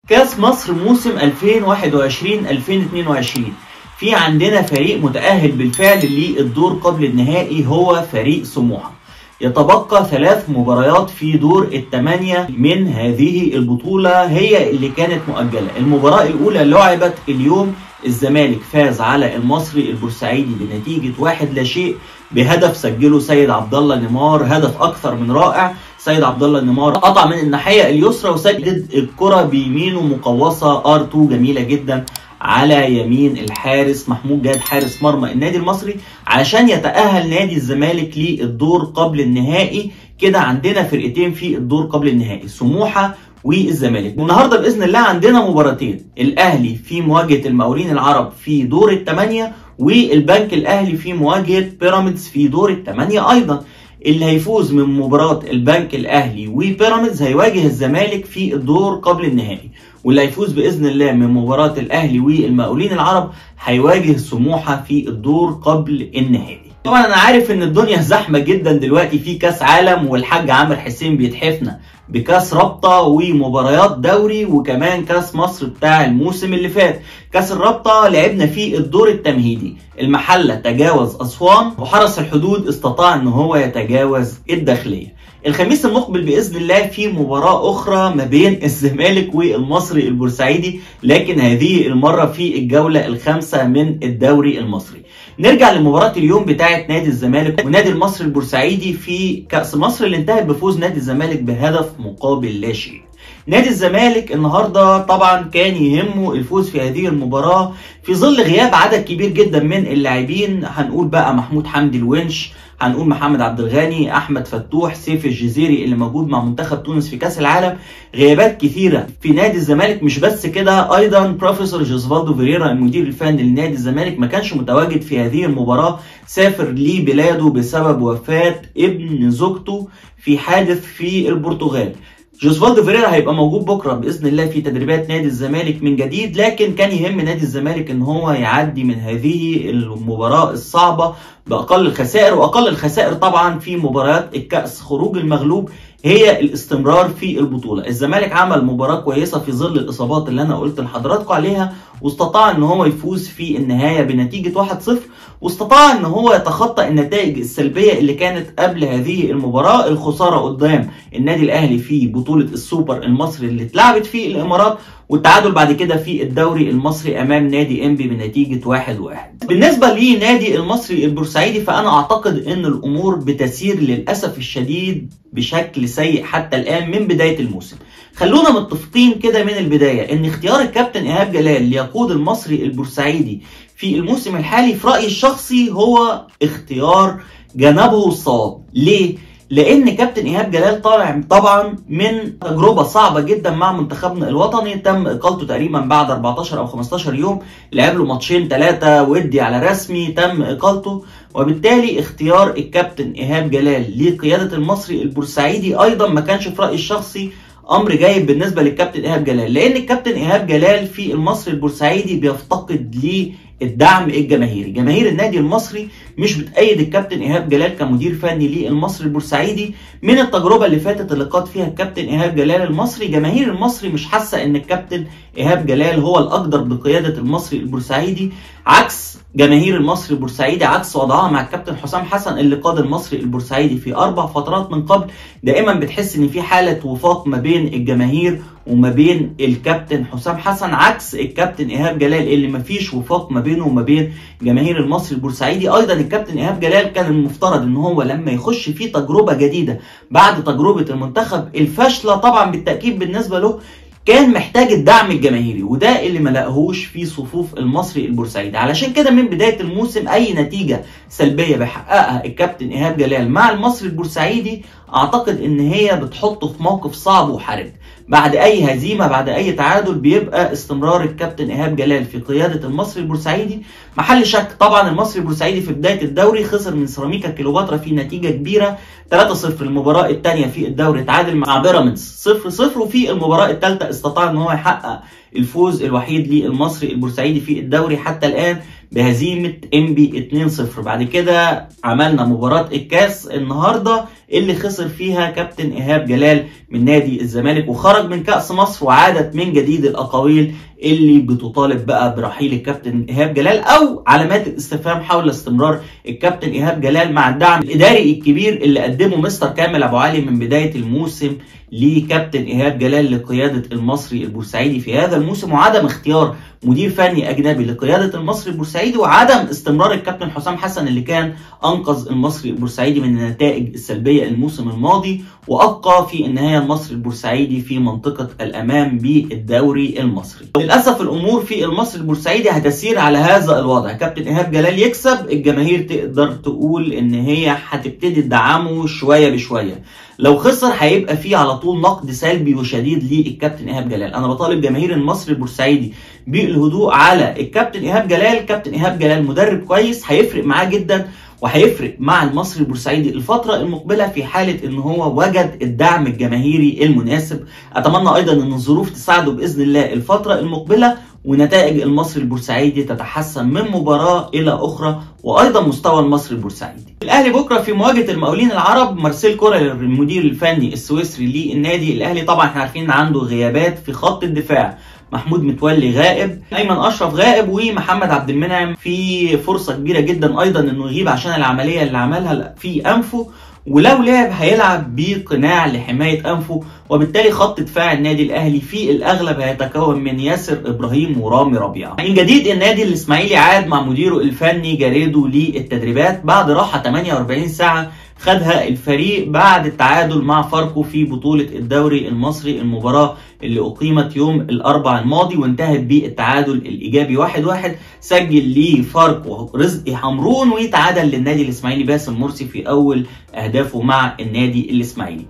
كاس مصر موسم 2021 2022 في عندنا فريق متأهل بالفعل للدور قبل النهائي هو فريق سموحة يتبقى ثلاث مباريات في دور الثمانية من هذه البطولة هي اللي كانت مؤجلة المباراة الأولى لعبت اليوم الزمالك فاز على المصري البورسعيدي بنتيجة واحد لا شيء بهدف سجله سيد عبد الله نيمار هدف أكثر من رائع سيد عبد الله نيمار قطع من الناحية اليسرى وسجل الكرة بيمينه مقوصة ار2 جميلة جدا على يمين الحارس محمود جاد حارس مرمى النادي المصري عشان يتأهل نادي الزمالك للدور قبل النهائي كده عندنا فرقتين في الدور قبل النهائي سموحة والزمالك والنهارده باذن الله عندنا مباراتين الاهلي في مواجهه المقاولين العرب في دور الثمانيه والبنك الاهلي في مواجهه بيراميدز في دور الثمانيه ايضا اللي هيفوز من مباراة البنك الأهلي وبيراميدز هيواجه الزمالك في الدور قبل النهائي واللي هيفوز بإذن الله من مباراة الأهلي والمقاولين العرب هيواجه سموحة في الدور قبل النهائي طبعا انا عارف ان الدنيا زحمه جدا دلوقتي في كاس عالم والحاج عامر حسين بيتحفنا بكاس رابطه ومباريات دوري وكمان كاس مصر بتاع الموسم اللي فات كاس الرابطه لعبنا فيه الدور التمهيدي المحله تجاوز اسوان وحرس الحدود استطاع ان هو يتجاوز الداخليه الخميس المقبل باذن الله في مباراه اخرى ما بين الزمالك والمصري البورسعيدي لكن هذه المره في الجوله الخامسه من الدوري المصري نرجع لمباراه اليوم بتاعه نادي الزمالك ونادي المصري البورسعيدي في كاس مصر اللي انتهت بفوز نادي الزمالك بهدف مقابل لا شيء نادي الزمالك النهارده طبعا كان يهمه الفوز في هذه المباراه في ظل غياب عدد كبير جدا من اللاعبين هنقول بقى محمود حمدي الونش هنقول محمد عبد الغني احمد فتوح سيف الجزيري اللي موجود مع منتخب تونس في كاس العالم غيابات كثيره في نادي الزمالك مش بس كده ايضا بروفيسور جوزفالدو فيريرا المدير الفني لنادي الزمالك ما كانش متواجد في هذه المباراه سافر لبلاده بسبب وفاه ابن زوجته في حادث في البرتغال جوزفالدو فيريرا هيبقى موجود بكره باذن الله في تدريبات نادي الزمالك من جديد لكن كان يهم نادي الزمالك ان هو يعدي من هذه المباراه الصعبه باقل الخسائر واقل الخسائر طبعا في مباريات الكاس خروج المغلوب هي الاستمرار في البطوله الزمالك عمل مباراه كويسه في ظل الاصابات اللي انا قلت لحضراتكم عليها واستطاع ان هو يفوز في النهايه بنتيجه 1-0 واستطاع ان هو يتخطى النتائج السلبيه اللي كانت قبل هذه المباراه الخساره قدام النادي الاهلي في بطوله السوبر المصري اللي اتلعبت في الامارات والتعادل بعد كده في الدوري المصري امام نادي انبي بنتيجه 1-1 واحد واحد. بالنسبه لنادي المصري البورسعيدي فانا اعتقد ان الامور بتسير للاسف الشديد بشكل سيء حتى الان من بدايه الموسم خلونا متفقين كده من البدايه ان اختيار الكابتن ايهاب جلال ليقود المصري البورسعيدي في الموسم الحالي في رايي الشخصي هو اختيار جنبه الصواب ليه لان كابتن ايهاب جلال طالع طبعا من تجربه صعبه جدا مع منتخبنا الوطني تم اقالته تقريبا بعد 14 او 15 يوم لعب له ماتشين ثلاثه ودي على رسمي تم اقالته وبالتالي اختيار الكابتن ايهاب جلال لقياده المصري البورسعيدي ايضا ما كانش في رايي الشخصي امر جيد بالنسبه للكابتن ايهاب جلال لان الكابتن ايهاب جلال في المصري البورسعيدي بيفتقد الدعم الجماهيري جماهير النادي المصري مش بتأيد الكابتن إيهاب جلال كمدير فني للمصري البورسعيدي من التجربة اللي فاتت اللي قاد فيها الكابتن إيهاب جلال المصري جماهير المصري مش حاسة إن الكابتن إيهاب جلال هو الأقدر بقيادة المصري البورسعيدي عكس جماهير المصري البورسعيدي عكس وضعها مع الكابتن حسام حسن اللي قاد المصري البورسعيدي في اربع فترات من قبل دائما بتحس ان في حاله وفاق ما بين الجماهير وما بين الكابتن حسام حسن عكس الكابتن ايهاب جلال اللي ما فيش وفاق ما بينه وما بين جماهير المصري البورسعيدي ايضا الكابتن ايهاب جلال كان المفترض ان هو لما يخش في تجربه جديده بعد تجربه المنتخب الفاشله طبعا بالتاكيد بالنسبه له كان محتاج الدعم الجماهيري وده اللي ما لقاهوش في صفوف المصري البورسعيدي علشان كده من بدايه الموسم اي نتيجه سلبيه بيحققها الكابتن ايهاب جلال مع المصري البورسعيدي اعتقد ان هي بتحطه في موقف صعب وحرج بعد اي هزيمه بعد اي تعادل بيبقى استمرار الكابتن ايهاب جلال في قياده المصري البورسعيدي محل شك طبعا المصري البورسعيدي في بدايه الدوري خسر من سيراميكا كيلوباترا في نتيجه كبيره 3-0 المباراه الثانيه في الدوري تعادل مع بيراميدز 0-0 وفي المباراه الثالثه استطاع ان هو يحقق الفوز الوحيد للمصري البورسعيدي في الدوري حتى الان بهزيمه انبي 2-0 بعد كده عملنا مباراه الكاس النهارده اللي خسر فيها كابتن ايهاب جلال من نادي الزمالك وخرج من كاس مصر وعادت من جديد الاقاويل اللي بتطالب بقى برحيل الكابتن ايهاب جلال او علامات الاستفهام حول استمرار الكابتن ايهاب جلال مع الدعم الاداري الكبير اللي قدمه مستر كامل ابو علي من بدايه الموسم لكابتن ايهاب جلال لقياده المصري البورسعيدي في هذا الموسم وعدم اختيار مدير فني اجنبي لقياده المصري البورسعيدي وعدم استمرار الكابتن حسام حسن اللي كان انقذ المصري البورسعيدي من النتائج السلبيه الموسم الماضي وابقى في النهايه المصري البورسعيدي في منطقه الامام بالدوري المصري. للاسف الامور في المصري البورسعيدي هتسير على هذا الوضع، كابتن ايهاب جلال يكسب الجماهير تقدر تقول ان هي هتبتدي تدعمه شويه بشويه. لو خسر هيبقى فيه على طول نقد سلبي وشديد للكابتن ايهاب جلال، انا بطالب جماهير المصري البورسعيدي بالهدوء على الكابتن ايهاب جلال، كابتن ايهاب جلال مدرب كويس هيفرق معاه جدا وهيفرق مع المصري البورسعيدي الفترة المقبلة في حالة ان هو وجد الدعم الجماهيري المناسب اتمنى ايضا ان الظروف تساعده باذن الله الفترة المقبلة ونتائج المصري البورسعيدي تتحسن من مباراة الى اخرى وايضا مستوى المصري البورسعيدي الاهلي بكره في مواجهه المقاولين العرب مارسيل كولر المدير الفني السويسري للنادي الاهلي طبعا احنا عارفين ان عنده غيابات في خط الدفاع محمود متولي غائب ايمن اشرف غائب ومحمد عبد المنعم في فرصه كبيره جدا ايضا انه يغيب عشان العمليه اللي عملها في انفه ولو لعب هيلعب بقناع لحمايه انفه وبالتالي خط دفاع النادي الاهلي في الاغلب هيتكون من ياسر ابراهيم ورامي ربيعه. من جديد النادي الاسماعيلي عاد مع مديره الفني جاريدو للتدريبات بعد راحه 48 ساعه خدها الفريق بعد التعادل مع فاركو في بطولة الدوري المصري المباراة اللي أقيمت يوم الأربع الماضي وانتهت بالتعادل الإيجابي واحد واحد سجل لفاركو رزق حمرون وتعادل للنادي الإسماعيلي باسم مرسي في أول أهدافه مع النادي الإسماعيلي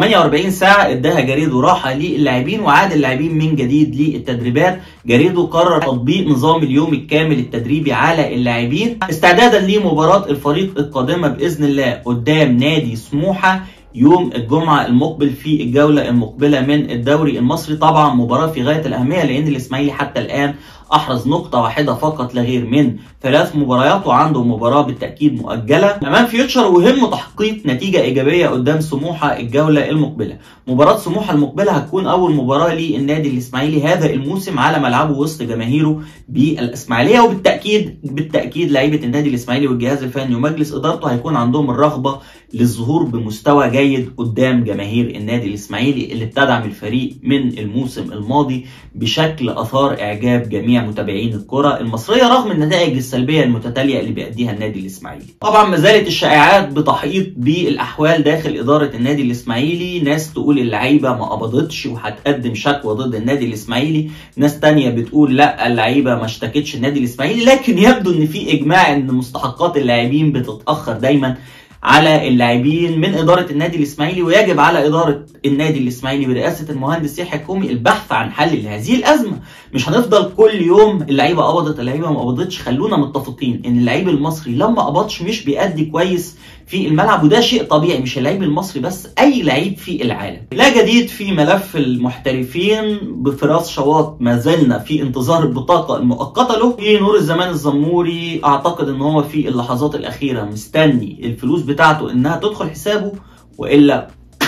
48 ساعة اداها جاريدو راحة للاعبين وعاد اللاعبين من جديد للتدريبات جاريدو قرر تطبيق نظام اليوم الكامل التدريبي على اللاعبين استعدادا لمباراة الفريق القادمة بإذن الله قدام نادي سموحة يوم الجمعة المقبل في الجولة المقبلة من الدوري المصري طبعا مباراة في غاية الأهمية لأن الإسماعيلي حتى الآن أحرز نقطة واحدة فقط لا غير من ثلاث مباريات وعنده مباراة بالتأكيد مؤجلة أمام فيوتشر وهم تحقيق نتيجة إيجابية قدام سموحة الجولة المقبلة مباراة سموحة المقبلة هتكون أول مباراة للنادي الإسماعيلي هذا الموسم على ملعبه وسط جماهيره بالإسماعيلية وبالتأكيد بالتأكيد لعيبة النادي الإسماعيلي والجهاز الفني ومجلس إدارته هيكون عندهم الرغبة للظهور بمستوى جيد قدام جماهير النادي الإسماعيلي اللي بتدعم الفريق من الموسم الماضي بشكل أثار إعجاب جميع متابعين الكرة المصرية رغم النتائج السلبية المتتالية اللي بيأديها النادي الإسماعيلي. طبعا ما زالت الشائعات بتحيط بالأحوال داخل إدارة النادي الإسماعيلي، ناس تقول اللعيبة ما قبضتش وهتقدم شكوى ضد النادي الإسماعيلي، ناس تانية بتقول لا اللعيبة ما اشتكتش النادي الإسماعيلي، لكن يبدو إن في إجماع إن مستحقات اللاعبين بتتأخر دايما على اللاعبين من اداره النادي الاسماعيلي ويجب على اداره النادي الاسماعيلي برئاسه المهندس يحيى كومي البحث عن حل لهذه الازمه مش هنفضل كل يوم اللعيبه قبضت اللعيبه ما قبضتش خلونا متفقين ان اللعيب المصري لما قبضش مش بيأدي كويس في الملعب وده شيء طبيعي مش اللعيب المصري بس اي لعيب في العالم لا جديد في ملف المحترفين بفراس شواط ما زلنا في انتظار البطاقه المؤقته له في نور الزمان الزموري اعتقد ان هو في اللحظات الاخيره مستني الفلوس بتاعته انها تدخل حسابه والا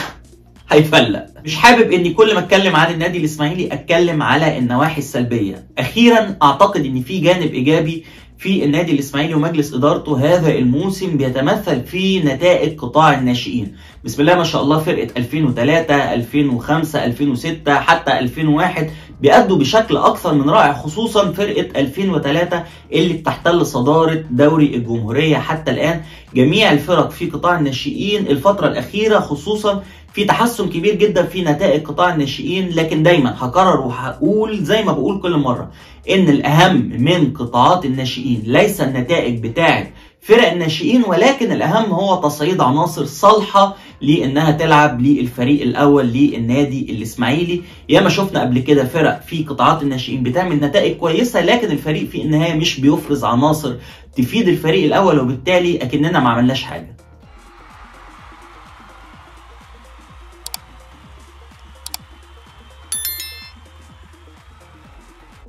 هيتفلق مش حابب اني كل ما اتكلم عن النادي الاسماعيلي اتكلم على النواحي السلبيه اخيرا اعتقد ان في جانب ايجابي في النادي الاسماعيلي ومجلس ادارته هذا الموسم بيتمثل في نتائج قطاع الناشئين بسم الله ما شاء الله فرقه 2003 2005 2006 حتى 2001 بيأدوا بشكل اكثر من رائع خصوصا فرقه 2003 اللي بتحتل صداره دوري الجمهوريه حتى الان جميع الفرق في قطاع الناشئين الفتره الاخيره خصوصا في تحسن كبير جدا في نتائج قطاع الناشئين لكن دايما هكرر وهقول زي ما بقول كل مره ان الاهم من قطاعات الناشئين ليس النتائج بتاعه فرق الناشئين ولكن الاهم هو تصعيد عناصر صالحه لانها تلعب للفريق الاول للنادي الاسماعيلي ياما شفنا قبل كده فرق في قطاعات الناشئين بتعمل نتائج كويسه لكن الفريق في النهايه مش بيفرز عناصر تفيد الفريق الاول وبالتالي اكننا ما عملناش حاجه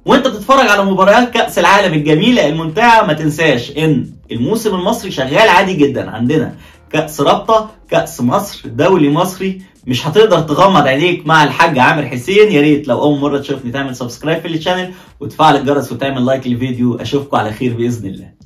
وانت بتتفرج على مباريات كأس العالم الجميلة الممتعة ما تنساش ان الموسم المصري شغال عادي جدا عندنا كأس رابطة كأس مصر دولي مصري مش هتقدر تغمض عينيك مع الحاج عامر حسين يا ريت لو اول مرة تشوفني تعمل سبسكرايب في الشانل وتفعل الجرس وتعمل لايك للفيديو اشوفكم على خير باذن الله